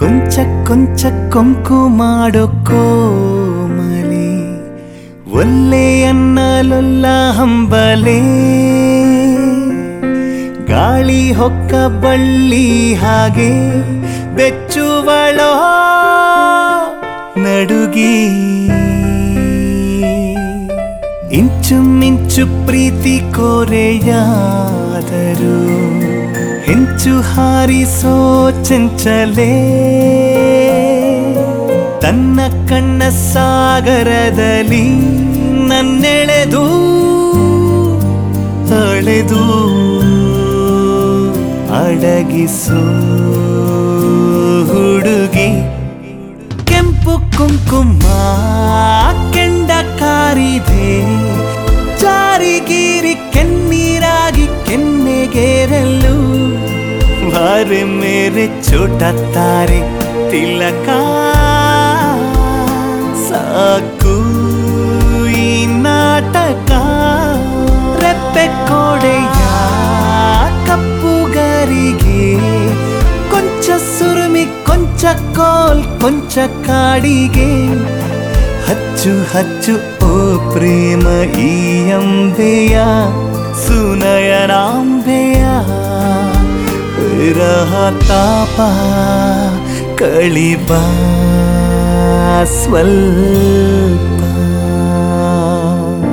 ಕೊಂಚ ಕೊಂಚ ಕೊಂಕು ಮಾಡೋ ಕೋಮಲಿ ಒಲ್ಲೆ ಅನ್ನಲೊಲ್ಲ ಹಂಬಲೆ ಗಾಳಿ ಹೊಕ್ಕ ಬಳ್ಳಿ ಹಾಗೆ ಬೆಚ್ಚುವಳೋ ನಡುಗಿ ಇಂಚು ಮಿಂಚು ಪ್ರೀತಿ ಕೋರೆಯಾದರು ಹೆಂಚು ಹಾರಿಸೋ ಚಂಚಲೆ ತನ್ನ ಕಣ್ಣ ಸಾಗರದಲ್ಲಿ ನನ್ನೆಳೆದು ಅಳೆದು ಅಡಗಿಸು ಹುಡುಗಿ ಕೆಂಪು ಕುಂಕುಮ ಕೆಂಡ ಕಾರಿದೆ ಜಾರಿಗೀರಿ ಕೆನ್ನೀರಾಗಿ ಕೆನ್ನೆಗೇರಲು ಬಾರೆ ಮೇರೆ ಚೋಟ ತಾರೆ ತಿಲಕ ಸಾಕು ಈ ನಾಟಕ ರೆಪ್ಪೆ ಕೋಡೆಯ ಕಪ್ಪುಗರಿಗೆ ಕೊಂಚ ಸುರುಮಿ ಕೊಂಚ ಕೋಲ್ ಕೊಂಚ ಕಾಡಿಗೆ ಹಚ್ಚು ಹಚ್ಚು ಓ ಪ್ರೇಮ ಈ ಅಂಬೆಯ ಸುನಯನಾಂಬೆಯ ವಿರಹ ತಾಪ ಕಳಿಬ ಸ್ವಲ್ಪ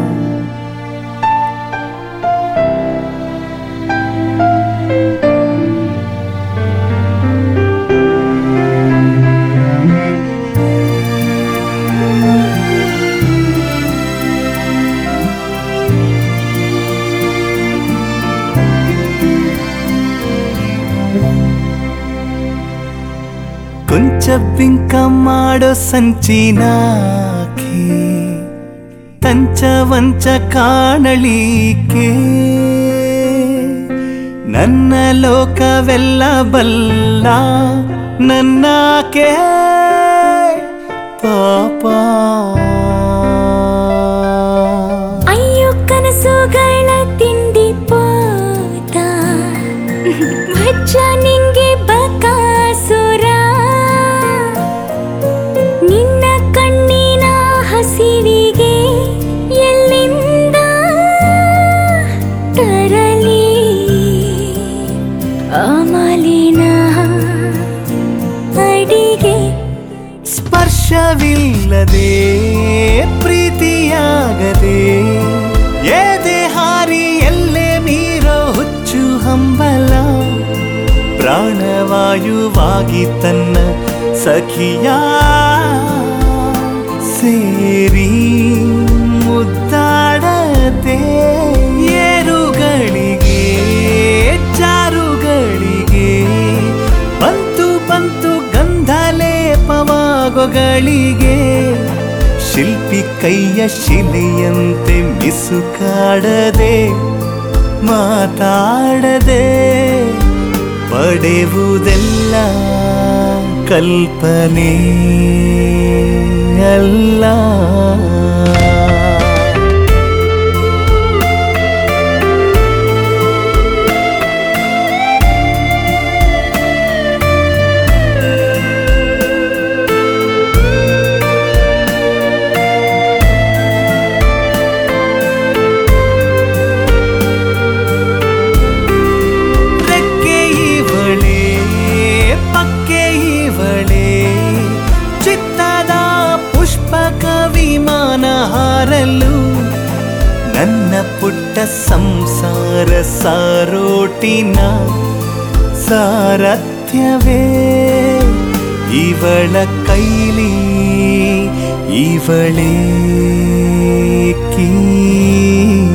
ಕೊಂಚ ಬಿಂಕ ಮಾಡೋ ಸಂಚಿನಾಕೆ ತಂಚ ವಂಚ ಕಾಣಲಿಕ್ಕೆ ನನ್ನ ಲೋಕವೆಲ್ಲ ಬಲ್ಲ ನನ್ನಾಕೆ ಪಾಪ ಅಯ್ಯೋ ಕನಸುಗಳ ತಿಂಡಿ ಪೋತ ಬಚ್ಚ ನಿಂಗೆ ಬಕಾಸುರ ನಿನ್ನ ಕಣ್ಣಿನ ಹಸಿವಿಗೆ ಎಲ್ಲಿಂದ ತರಲಿ ಅಮಲಿನ ಅಡಿಗೆ ಸ್ಪರ್ಶವಿಲ್ಲದೆ ಪ್ರೀತಿಯಾಗದೆ ಎದೆ ಹಾರಿ ಎಲ್ಲೆ ಮೀರೋ ಹುಚ್ಚು ಹಂಬಲ ಪ್ರಾಣವಾಯುವಾಗಿ ತನ್ನ ಸಖಿಯ ಸೇರಿ ಮುದ್ದಾಡದೆ ಏರುಗಳಿಗೆ ಚಾರುಗಳಿಗೆ ಬಂತು ಬಂತು ಗಂಧಲೇಪವಾಗೊಗಳಿಗೆ ಶಿಲ್ಪಿ ಕೈಯ ಶಿಲೆಯಂತೆ ಮಿಸುಕಾಡದೆ ಮಾತಾಡದೆ ಪಡೆಯುವುದೆಲ್ಲ ಕಲ್ಪನೆ ಅಲ್ಲ ರೆಕ್ಕೆ ಇವಳೆ ಪಕ್ಕೆ ಇವಳೆ ಚಿತ್ತದ ಪುಷ್ಪಕ ವಿಮಾನ ಹಾರಲು ನನ್ನ ಪುಟ್ಟ ಸಂಸಾರ ಸಾರೋಟಿನ ಸಾರಥ್ಯವೇ ಇವಳ ಕೈಲಿ ಇವಳೇ ಕೀ